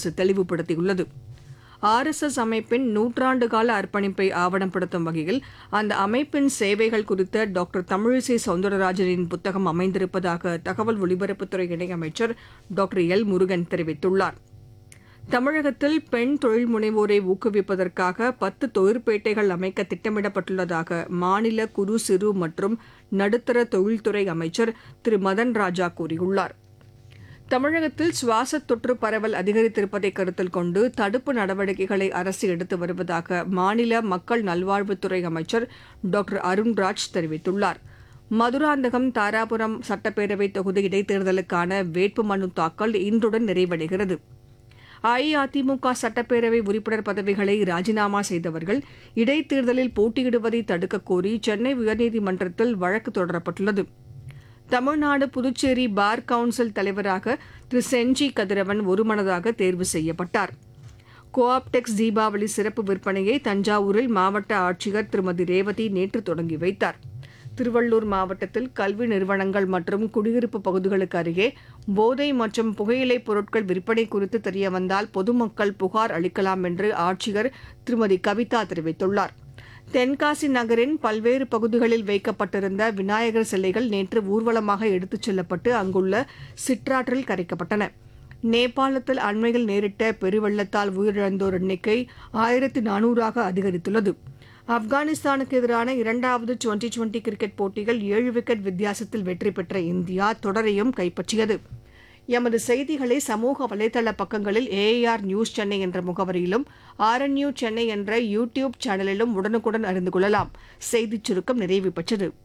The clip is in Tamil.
அரசு தெளிவுபடுத்தியுள்ளது ஆர்எஸ்எஸ் அமைப்பின் நூற்றாண்டு கால அர்ப்பணிப்பை ஆவணப்படுத்தும் வகையில் அந்த அமைப்பின் சேவைகள் குறித்த டாக்டர் தமிழிசை சவுந்தரராஜனின் புத்தகம் அமைந்திருப்பதாக தகவல் ஒலிபரப்புத்துறை இணையமைச்சர் டாக்டர் எல் முருகன் தெரிவித்துள்ளார் தமிழகத்தில் பெண் தொழில் முனைவோரை ஊக்குவிப்பதற்காக பத்து தொழிற்பேட்டைகள் அமைக்க திட்டமிடப்பட்டுள்ளதாக மாநில குறு சிறு மற்றும் நடுத்தர தொழில்துறை அமைச்சர் திரு மதன் ராஜா கூறியுள்ளார் தமிழகத்தில் சுவாச தொற்று பரவல் அதிகரித்திருப்பதை கருத்தில் கொண்டு தடுப்பு நடவடிக்கைகளை அரசு எடுத்து வருவதாக மாநில மக்கள் நல்வாழ்வுத்துறை அமைச்சர் டாக்டர் அருண்ராஜ் தெரிவித்துள்ளார் மதுராந்தகம் தாராபுரம் சட்டப்பேரவை தொகுதி இடைத்தேர்தலுக்கான வேட்புமனு தாக்கல் இன்றுடன் நிறைவடைகிறது அஇஅதிமுக சட்டப்பேரவை உறுப்பினர் பதவிகளை ராஜினாமா செய்தவர்கள் இடைத்தேர்தலில் போட்டியிடுவதை தடுக்கக் கோரி சென்னை உயர்நீதிமன்றத்தில் வழக்கு தொடரப்பட்டுள்ளது தமிழ்நாடு புதுச்சேரி பார் கவுன்சில் தலைவராக திரு செஞ்சி கதிரவன் ஒருமனதாக தேர்வு செய்யப்பட்டார் கோஆப்டெக்ஸ் தீபாவளி சிறப்பு விற்பனையை தஞ்சாவூரில் மாவட்ட ஆட்சியர் திருமதி ரேவதி நேற்று தொடங்கி வைத்தார் திருவள்ளூர் மாவட்டத்தில் கல்வி நிறுவனங்கள் மற்றும் குடியிருப்பு பகுதிகளுக்கு அருகே போதை மற்றும் புகையிலைப் பொருட்கள் விற்பனை குறித்து தெரியவந்தால் பொதுமக்கள் புகார் அளிக்கலாம் என்று ஆட்சியர் திருமதி கவிதா தெரிவித்துள்ளார் தென்காசி நகரின் பல்வேறு பகுதிகளில் வைக்கப்பட்டிருந்த விநாயகர் சிலைகள் நேற்று ஊர்வலமாக எடுத்துச் செல்லப்பட்டு அங்குள்ள சிற்றாற்றில் கரைக்கப்பட்டன நேபாளத்தில் அண்மையில் நேரிட்ட பெருவெள்ளத்தால் உயிரிழந்தோர் எண்ணிக்கை ஆயிரத்து நானூறாக அதிகரித்துள்ளது ஆப்கானிஸ்தானுக்கு எதிரான இரண்டாவது டுவெண்டி டுவெண்டி கிரிக்கெட் போட்டியில் ஏழு விக்கெட் வித்தியாசத்தில் வெற்றி பெற்ற இந்தியா தொடரையும் கைப்பற்றியது எமது செய்திகளை சமூக வலைதள பக்கங்களில் ஏஆர் நியூஸ் சென்னை என்ற முகவரியிலும் ஆர்என்யூ சென்னை என்ற யூ டியூப் சேனலிலும் உடனுக்குடன் அறிந்து கொள்ளலாம் செய்திச் சுருக்கம் நிறைவு பெற்றது